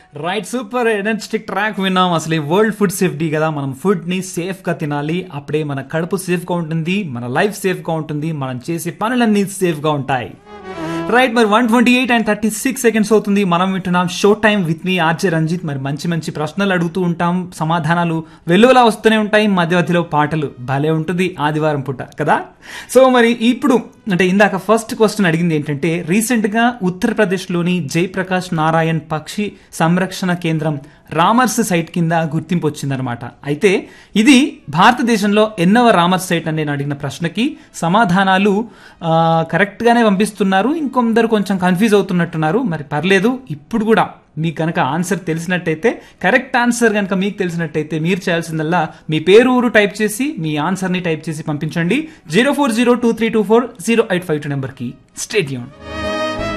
right super energetic track విన్నాం అసలు ఈ వరల్డ్ ఫుడ్ సేఫ్టీ కదా మనం ఫుడ్ ని సేఫ్ గా తినాలి అప్పుడే మన కడుపు సేఫ్ గా ఉంటుంది మన లైఫ్ సేఫ్ గా ఉంటుంది మనం చేసే పనులన్నీ సేఫ్ గా ఉంటాయి రైట్ మరి one twenty eight and thirty six seconds అవుతుంది మనం వింటున్నాం show time with me RJ Ranjith మరి మంచి మంచి ప్రశ్నలు అడుగుతూ ఉంటాం సమాధానాలు వెలువలా వస్తూనే ఉంటాయి మధ్య మధ్యలో పాటలు భలే ఉంటుంది ఆదివారం పూట కదా సో మరి ఇప్పుడు అంటే ఇందాక ఫస్ట్ క్వశ్చన్ అడిగింది ఏంటంటే రీసెంట్ గా ఉత్తరప్రదేశ్లోని జయప్రకాష్ నారాయణ్ పక్షి సంరక్షణ కేంద్రం రామర్స్ సైట్ కింద గుర్తింపు వచ్చిందనమాట అయితే ఇది భారతదేశంలో ఎన్నవ రామర్స్ సైట్ అని నేను అడిగిన ప్రశ్నకి సమాధానాలు ఆ, కరెక్ట్ గానే పంపిస్తున్నారు ఇంకొందరు కొంచెం కన్ఫ్యూజ్ అవుతున్నట్టున్నారు మరి పర్లేదు ఇప్పుడు కూడా మీకు కనుక ఆన్సర్ తెలిసినట్టయితే కరెక్ట్ ఆన్సర్ కనుక మీకు తెలిసినట్టయితే మీరు చేయాల్సిందల్లా మీ పేరు ఊరు టైప్ చేసి మీ ఆన్సర్ని టైప్ చేసి పంపించండి zero four zero two three two four zero eight five two నెంబర్కి స్టేడియం